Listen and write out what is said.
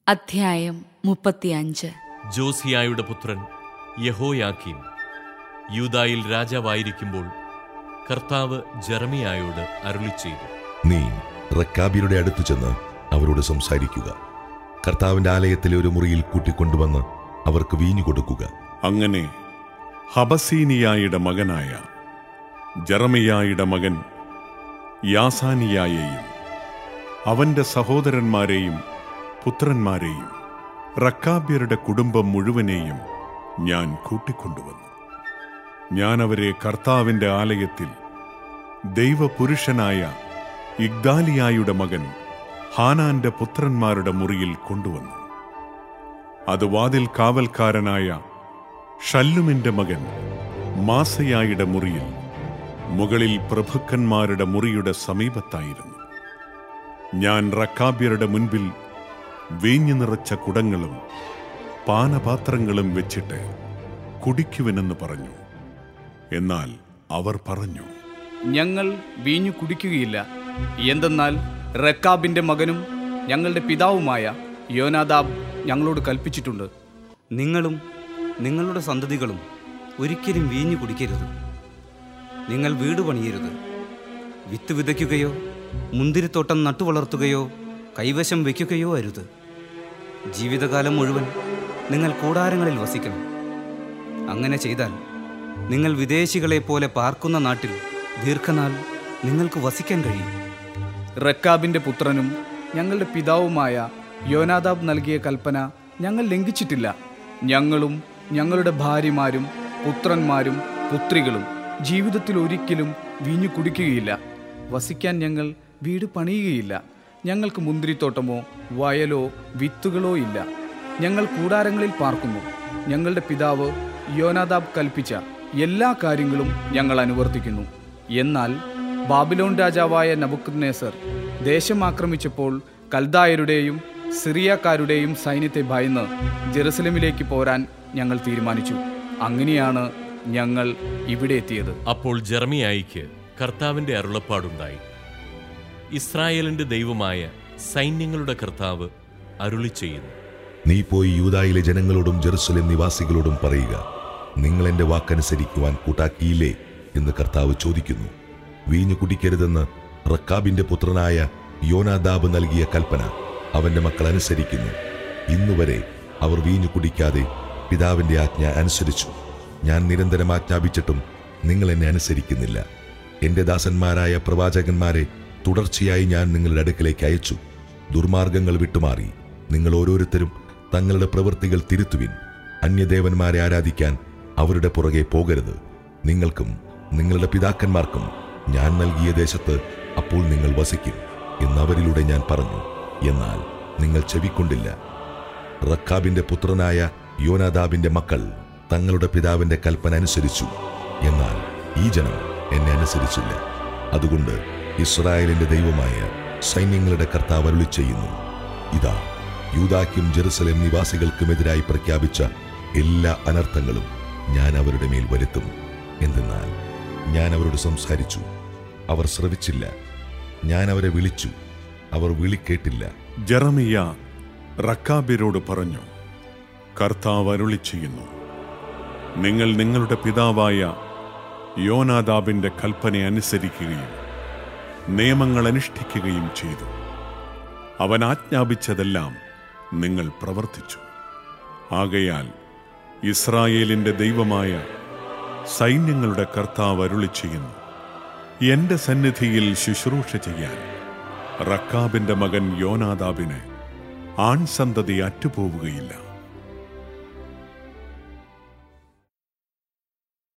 അധ്യായം മുപ്പത്തിയഞ്ച് ജോസിയായുടെ പുത്രൻ യഹോയാക്കീം യൂദായിൽ രാജാവായിരിക്കുമ്പോൾ കർത്താവ് ജെറമിയായോട് അരുളി ചെയ്തു നീ റക്കാബിയുടെ അടുത്തു ചെന്ന് അവരോട് സംസാരിക്കുക കർത്താവിന്റെ ആലയത്തിലെ ഒരു മുറിയിൽ കൂട്ടിക്കൊണ്ടുവന്ന് അവർക്ക് വീഞ്ഞു കൊടുക്കുക അങ്ങനെ ഹബസീനിയായുടെ മകനായ ജറമിയായുടെ മകൻ യാസാനിയായെയും അവന്റെ സഹോദരന്മാരെയും പുത്രന്മാരെയും റക്കാബ്യരുടെ കുടുംബം മുഴുവനെയും ഞാൻ കൂട്ടിക്കൊണ്ടുവന്നു ഞാൻ അവരെ കർത്താവിന്റെ ആലയത്തിൽ ദൈവപുരുഷനായ ഇഗ്ദാലിയായുടെ മകൻ ഹാനാന്റെ പുത്രന്മാരുടെ മുറിയിൽ കൊണ്ടുവന്നു അത് വാതിൽ കാവൽക്കാരനായ ഷല്ലുമിന്റെ മകൻ മാസയായുടെ മുറിയിൽ മുകളിൽ പ്രഭുക്കന്മാരുടെ മുറിയുടെ സമീപത്തായിരുന്നു ഞാൻ റക്കാബ്യരുടെ മുൻപിൽ വീഞ്ഞു നിറച്ച കുടങ്ങളും പാനപാത്രങ്ങളും വെച്ചിട്ട് കുടിക്കുവനെന്ന് പറഞ്ഞു എന്നാൽ അവർ പറഞ്ഞു ഞങ്ങൾ വീഞ്ഞു കുടിക്കുകയില്ല എന്തെന്നാൽ റക്കാബിന്റെ മകനും ഞങ്ങളുടെ പിതാവുമായ യോനാദാബ് ഞങ്ങളോട് കൽപ്പിച്ചിട്ടുണ്ട് നിങ്ങളും നിങ്ങളുടെ സന്തതികളും ഒരിക്കലും വീഞ്ഞു കുടിക്കരുത് നിങ്ങൾ വീട് പണിയരുത് വിത്ത് വിതയ്ക്കുകയോ മുന്തിരിത്തോട്ടം നട്ടുവളർത്തുകയോ കൈവശം വയ്ക്കുകയോ അരുത് ജീവിതകാലം മുഴുവൻ നിങ്ങൾ കൂടാരങ്ങളിൽ വസിക്കണം അങ്ങനെ ചെയ്താൽ നിങ്ങൾ വിദേശികളെ പോലെ പാർക്കുന്ന നാട്ടിൽ ദീർഘനാൾ നിങ്ങൾക്ക് വസിക്കാൻ കഴിയും റക്കാബിന്റെ പുത്രനും ഞങ്ങളുടെ പിതാവുമായ യോനാദാബ് നൽകിയ കൽപ്പന ഞങ്ങൾ ലംഘിച്ചിട്ടില്ല ഞങ്ങളും ഞങ്ങളുടെ ഭാര്യമാരും പുത്രന്മാരും പുത്രികളും ജീവിതത്തിൽ ഒരിക്കലും വീഞ്ഞു കുടിക്കുകയില്ല വസിക്കാൻ ഞങ്ങൾ വീട് പണിയുകയില്ല ഞങ്ങൾക്ക് മുന്തിരിത്തോട്ടമോ വയലോ വിത്തുകളോ ഇല്ല ഞങ്ങൾ കൂടാരങ്ങളിൽ പാർക്കുന്നു ഞങ്ങളുടെ പിതാവ് യോനാദാബ് കൽപ്പിച്ച എല്ലാ കാര്യങ്ങളും ഞങ്ങൾ അനുവർത്തിക്കുന്നു എന്നാൽ ബാബിലോൺ രാജാവായ നബുക്കുദ്നേസർ ദേശം ആക്രമിച്ചപ്പോൾ കൽദായരുടെയും സിറിയക്കാരുടെയും സൈന്യത്തെ ഭയന്ന് ജെറുസലമിലേക്ക് പോരാൻ ഞങ്ങൾ തീരുമാനിച്ചു അങ്ങനെയാണ് ഞങ്ങൾ ഇവിടെ എത്തിയത് അപ്പോൾ ജെറമിയായിക്ക് കർത്താവിന്റെ അരുളപ്പാടുണ്ടായി ഇസ്രായേലിന്റെ ദൈവമായ സൈന്യങ്ങളുടെ കർത്താവ് അരുളി ചെയ്യുന്നു നീ പോയി യൂദായിലെ ജനങ്ങളോടും ജെറുസലേം നിവാസികളോടും പറയുക നിങ്ങൾ എന്റെ വാക്കനുസരിക്കുവാൻ കൂട്ടാക്കിയില്ലേ എന്ന് കർത്താവ് ചോദിക്കുന്നു വീഞ്ഞു കുടിക്കരുതെന്ന് റക്കാബിന്റെ പുത്രനായ യോനാദാബ് നൽകിയ കൽപ്പന അവന്റെ മക്കൾ അനുസരിക്കുന്നു ഇന്നുവരെ അവർ വീഞ്ഞു കുടിക്കാതെ പിതാവിന്റെ ആജ്ഞ അനുസരിച്ചു ഞാൻ നിരന്തരം ആജ്ഞാപിച്ചിട്ടും നിങ്ങൾ എന്നെ അനുസരിക്കുന്നില്ല എന്റെ ദാസന്മാരായ പ്രവാചകന്മാരെ തുടർച്ചയായി ഞാൻ നിങ്ങളുടെ അടുക്കലേക്ക് അയച്ചു ദുർമാർഗങ്ങൾ വിട്ടുമാറി നിങ്ങൾ ഓരോരുത്തരും തങ്ങളുടെ പ്രവൃത്തികൾ തിരുത്തുവിൻ അന്യദേവന്മാരെ ആരാധിക്കാൻ അവരുടെ പുറകെ പോകരുത് നിങ്ങൾക്കും നിങ്ങളുടെ പിതാക്കന്മാർക്കും ഞാൻ നൽകിയ ദേശത്ത് അപ്പോൾ നിങ്ങൾ വസിക്കും എന്നവരിലൂടെ ഞാൻ പറഞ്ഞു എന്നാൽ നിങ്ങൾ ചെവിക്കൊണ്ടില്ല റക്കാബിന്റെ പുത്രനായ യോനാദാബിന്റെ മക്കൾ തങ്ങളുടെ പിതാവിന്റെ കൽപ്പന അനുസരിച്ചു എന്നാൽ ഈ ജനം എന്നെ അനുസരിച്ചില്ല അതുകൊണ്ട് ഇസ്രായേലിന്റെ ദൈവമായ സൈന്യങ്ങളുടെ കർത്താവ് അരുളി ചെയ്യുന്നു ഇതാ യൂദാക്കും ജെറുസലേം നിവാസികൾക്കുമെതിരായി പ്രഖ്യാപിച്ച എല്ലാ അനർത്ഥങ്ങളും ഞാൻ അവരുടെ മേൽ വരുത്തും എന്തെന്നാൽ ഞാൻ അവരോട് സംസാരിച്ചു അവർ ശ്രവിച്ചില്ല ഞാൻ അവരെ വിളിച്ചു അവർ വിളി കേട്ടില്ല ജറമിയ റക്കാബിരോട് പറഞ്ഞു കർത്താവ് അരുളി ചെയ്യുന്നു നിങ്ങൾ നിങ്ങളുടെ പിതാവായ യോനാദാബിന്റെ കൽപ്പന അനുസരിക്കുകയും നിയമങ്ങൾ അനുഷ്ഠിക്കുകയും ചെയ്തു അവൻ ആജ്ഞാപിച്ചതെല്ലാം നിങ്ങൾ പ്രവർത്തിച്ചു ആകയാൽ ഇസ്രായേലിന്റെ ദൈവമായ സൈന്യങ്ങളുടെ കർത്താവ് അരുളി ചെയ്യുന്നു എന്റെ സന്നിധിയിൽ ശുശ്രൂഷ ചെയ്യാൻ റക്കാബിന്റെ മകൻ യോനാദാബിന് ആൺസന്തതി അറ്റുപോവുകയില്ല